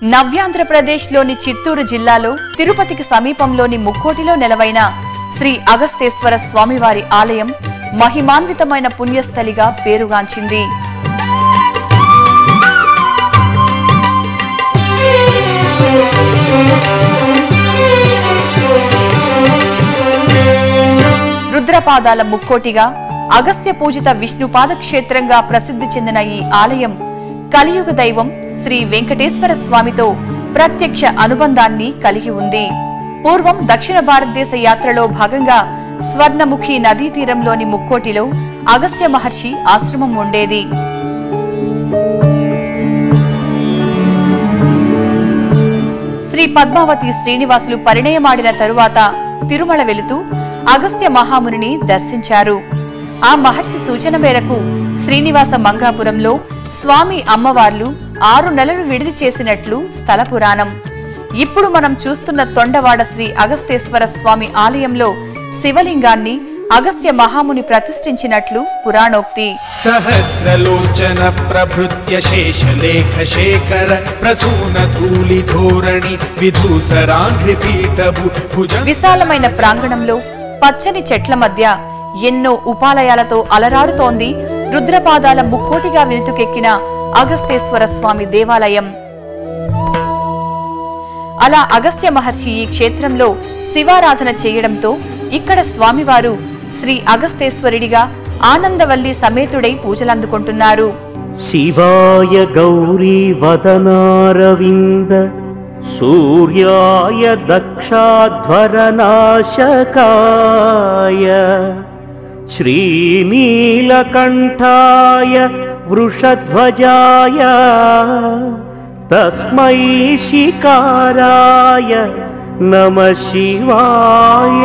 నవ్యాంధ్రప్రదేశ్లోని చిత్తూరు జిల్లాలో తిరుపతికి సమీపంలోని ముక్కోటిలో నెలవైన శ్రీ అగస్తేశ్వర స్వామివారి ఆలయం మహిమాన్వితమైన పుణ్యస్థలిగా పేరుగాంచింది రుద్రపాదాల ముక్కోటిగా అగస్త్య పూజిత విష్ణుపాద క్షేత్రంగా ప్రసిద్ధి చెందిన ఈ ఆలయం కలియుగ దైవం శ్రీ వెంకటేశ్వర స్వామితో ప్రత్యక్ష అనుబంధాన్ని కలిగి ఉంది పూర్వం దక్షిణ భారతదేశ యాత్రలో భాగంగా స్వర్ణముఖి నదీ తీరంలోని ముక్కోటిలో అగస్త్య మహర్షి ఆశ్రమం ఉండేది శ్రీ పద్మావతి శ్రీనివాసులు పరిణయమాడిన తరువాత తిరుమల వెళుతూ అగస్త్య మహామునిని దర్శించారు ఆ మహర్షి సూచన మేరకు శ్రీనివాస మంగాపురంలో స్వామి అమ్మవార్లు ఆరు నెలలు విడిది చేసినట్లు స్థల పురాణం ఇప్పుడు మనం చూస్తున్న తొండవాడ శ్రీ అగస్తేశ్వర స్వామి ఆలయంలో శివలింగాన్ని అగస్త్య మహాముని ప్రతిష్ఠించినట్లు పురాణోక్తి सहस्रलोचन प्रभृत्य शेषलेख शेखर प्रसून धूलिधोरणि विधूसराङ्घ्रिपीठभु भुज విశాలమైన ప్రాంగణంలో పచ్చని చెట్ల మధ్య ఎన్నో ఉపాలయాలతో అలరారుతోంది రుద్రపాదాల ముక్కోటిగా వెనుతుకెక్కిన అగస్తేశ్వర స్వామి దేవాలయం అలా అగస్త్య మహర్షి ఈ క్షేత్రంలో శివారాధన చేయడంతో ఇక్కడ స్వామివారు శ్రీ అగస్తేశ్వరుడిగా ఆనందవల్లి సమేతుడై పూజలందుకుంటున్నారు शिवाय गौरीवदनारविन्द सूर्याय दक्षाध्वरनाशकाय श्रीनीलकण्ठाय वृषध्वजाय तस्मै शिकाराय नमः शिवाय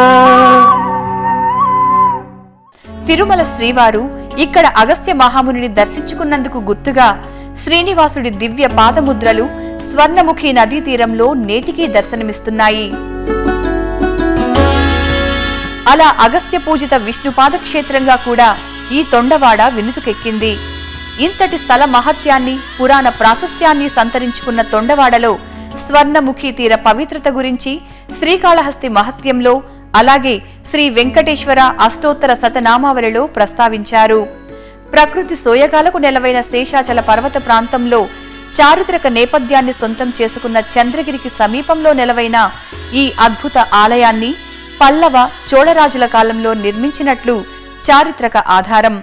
తిరుమల శ్రీవారు ఇక్కడ అగస్త్య మహామునిని దర్శించుకున్నందుకు గుర్తుగా శ్రీనివాసుడి దివ్య పాదముద్రలు స్వర్ణముఖి నదీ తీరంలో నేటికీ దర్శనమిస్తున్నాయి అలా అగస్త్య పూజిత విష్ణుపాద క్షేత్రంగా కూడా ఈ తొండవాడ వినుతుకెక్కింది ఇంతటి స్థల మహత్యాన్ని పురాణ ప్రాశస్త్యాన్ని సంతరించుకున్న తొండవాడలో స్వర్ణముఖి తీర పవిత్రత గురించి శ్రీకాళహస్తి మహత్యంలో అలాగే శ్రీ వెంకటేశ్వర అష్టోత్తర శతనామావళిలో ప్రస్తావించారు ప్రకృతి సోయగాలకు నెలవైన శేషాచల పర్వత ప్రాంతంలో చారిత్రక నేపథ్యాన్ని సొంతం చేసుకున్న చంద్రగిరికి సమీపంలో నెలవైన ఈ అద్భుత ఆలయాన్ని పల్లవ చోళరాజుల కాలంలో నిర్మించినట్లు చారిత్రక ఆధారం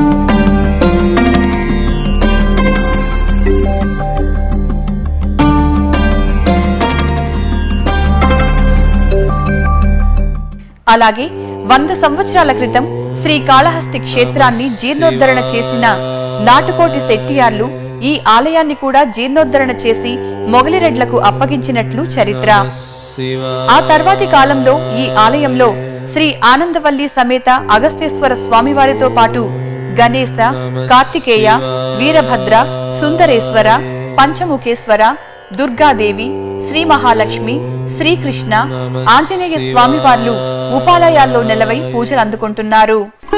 అలాగే వంద సంవత్సరాల క్రితం శ్రీ కాళహస్తి క్షేత్రాన్ని జీర్ణోద్ధరణ చేసిన నాటుకోటి శెట్టియార్లు ఈ ఆలయాన్ని కూడా జీర్ణోద్ధరణ చేసి మొగలిరెడ్లకు అప్పగించినట్లు చరిత్ర ఆ తర్వాతి కాలంలో ఈ ఆలయంలో శ్రీ ఆనందవల్లి సమేత అగస్తేశ్వర స్వామివారితో పాటు గణేశ కార్తికేయ వీరభద్ర సుందరేశ్వర పంచముఖేశ్వర దుర్గాదేవి శ్రీ మహాలక్ష్మి శ్రీకృష్ణ ఆంజనేయ స్వామివార్లు ఉపాలయాల్లో నెలవై పూజలు అందుకుంటున్నారు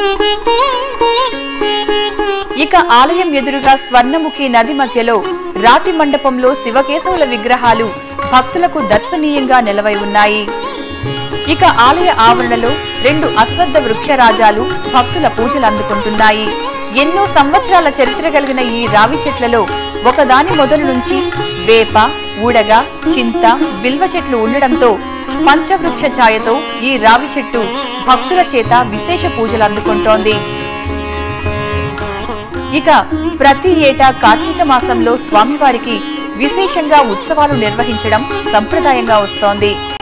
ఇక ఆలయం ఎదురుగా స్వర్ణముఖి నది మధ్యలో రాతి మండపంలో శివకేశవుల విగ్రహాలు భక్తులకు దర్శనీయంగా నిలవై ఉన్నాయి ఇక ఆలయ ఆవరణలో రెండు అశ్వత్థ వృక్షరాజాలు భక్తుల పూజలు అందుకుంటున్నాయి ఎన్నో సంవత్సరాల చరిత్ర కలిగిన ఈ రావి చెట్లలో ఒకదాని మొదలు నుంచి వేప ఊడగ చింత బిల్వ చెట్లు ఉండడంతో పంచవృక్ష ఛాయతో ఈ రావి చెట్టు భక్తుల చేత విశేష పూజలు అందుకుంటోంది ఇక ప్రతి ఏటా కార్తీక మాసంలో స్వామివారికి విశేషంగా ఉత్సవాలు నిర్వహించడం సంప్రదాయంగా వస్తోంది